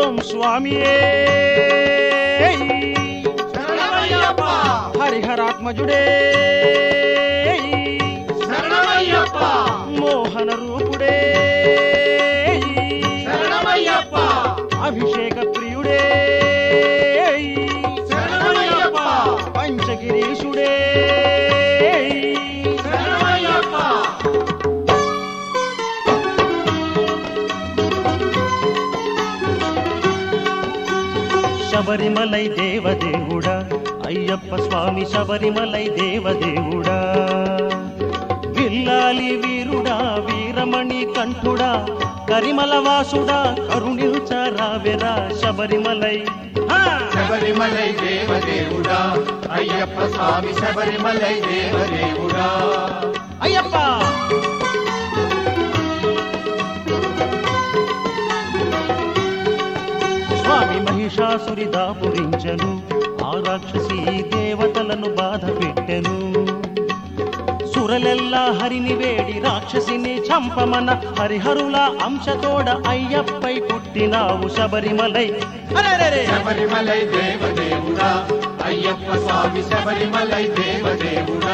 శరణం స్వామియే శరణమయ్యప్ప హరిహరాత్మజుడే శరణమయ్యప్ప మోహన రూపుడే శరణమయ్యప్ప అభిషేక ప్రియుడే శరణమయ్యప్ప పంచగిరీషుడే శరణమయ్యప్ప శబరిమలై దేవదేవుడా అయ్యప్ప స్వామి శబరిమలై దేవదేవుడా విల్లాలి వీరుడా వీరమణి కంఠుడా కరిమల వాసుడా కరుణించరావెరా శబరిమలై హా! శబరిమలై దేవదేవుడా అయ్యప్ప స్వామి శబరిమలై దేవదేవుడా అయ్యప్ప స్వామి మహిషాసురి దాపురించను ఆ రాక్షసి దేవతలను బాధ పెట్టెను సురలెల్లా హరిని వేడి రాక్షసిని చంపమన హరిహరుల అంశతోడ అయ్యప్పై పుట్టినావు శబరిమలై అరెరెరె! శబరిమలై దేవదేవుడా అయ్యప్ప స్వామి శబరిమలై దేవదేవుడా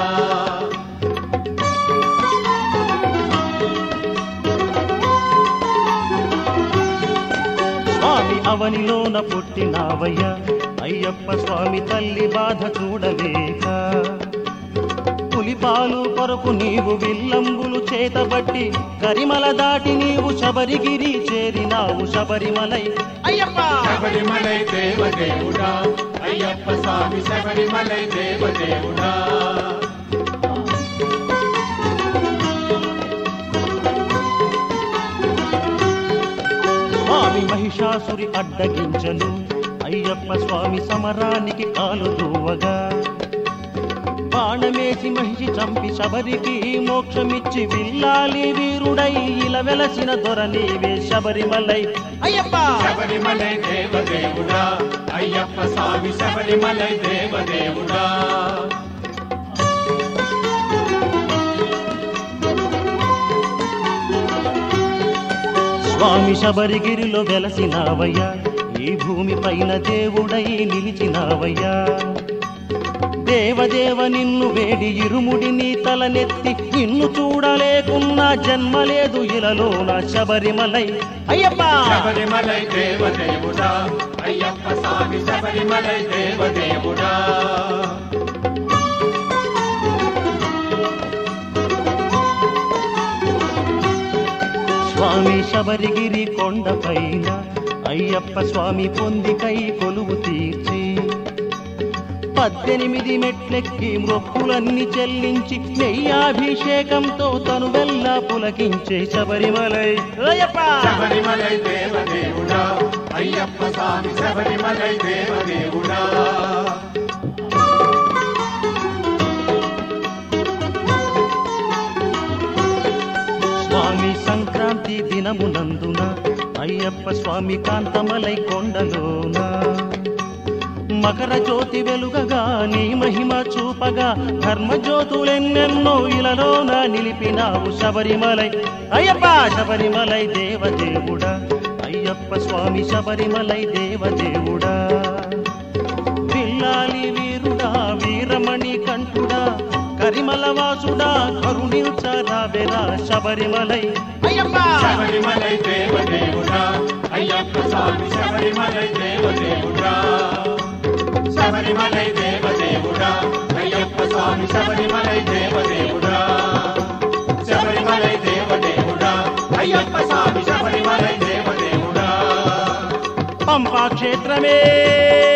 స్వామి అవనిలోన పుట్టినావయ్యా అయ్యప్ప స్వామి తల్లి బాధ చూడలేక పులిపాలు కొరకు నీవు విల్లంబులు చేతబట్టి కరిమల దాటి నీవు శబరిగిరి చేరినావు శబరిమలై అయ్యప్ప శబరిమలై దేవదేవుడా అయ్యప్ప స్వామి శబరిమలై దేవదేవుడా స్వామి మహిషాసురి అడ్డగించను అయ్యప్ప స్వామి సమరానికి కాలు దూవగా బాణమేసి మహిషి చంపి శబరికి మోక్షమిచ్చి విల్లాలి వీరుడై ఇలా వెలసిన దొర నీవే శబరిమలై అయ్యప్ప శబరిమలై దేవదేవుడా అయ్యప్ప స్వామి శబరిమలై దేవదేవుడా స్వామి శబరిగిరిలో వెలసినావయ్యా ఈ భూమి పైన దేవుడై నిలిచినావయ్యా దేవదేవ నిన్ను వేడి ఇరుముడిని తలనెత్తి నిన్ను చూడలేకున్నా జన్మలేదు ఇలలోన శబరిమలై అయ్యప్ప శబరిమలై దేవదేవుడా అయ్యప్ప స్వామి శబరిమలై దేవదేవుడా స్వామి శబరిగిరి కొండపైన అయ్యప్ప స్వామి పొందికై కొలువు తీర్చి పద్దెనిమిది మెట్లెక్కి మొక్కులన్నీ చెల్లించి నెయ్యాభిషేకంతో తను వెళ్ళ పులకించే శబరిమలై అయ్యప్ప శబరిమలై దేవదేవుడా అయ్యప్ప స్వామి శబరిమలై దేవదేవుడా స్వామి సంక్రాంతి దినమునందున అయ్యప్ప స్వామి కాంతమలై కొండలోన మకర జ్యోతి వెలుగగా నీ మహిమ చూపగా ధర్మ జ్యోతులెన్నెన్నో ఇలలోన నిలిపినావు శబరిమలై అయ్యప్ప శబరిమలై దేవదేవుడా అయ్యప్ప స్వామి శబరిమలై దేవదేవుడా విల్లాలి వీరుడా వీరమణి కంఠుడా కరిమల వాసుడా కరుణించరావెరా శబరిమలై అయ్యప్ప శబరిమలై దేవదేవుడా అయ్యప్ప స్వామి శబరిమలై దేవదేవుడా శబరిమలై దేవదేవుడా అయ్యప్ప స్వామి శబరిమలై దేవదేవుడా శబరిమలై దేవదేవుడా అయ్యప్ప స్వామి శబరిమలై దేవదేవుడా పంపా క్షేత్రమే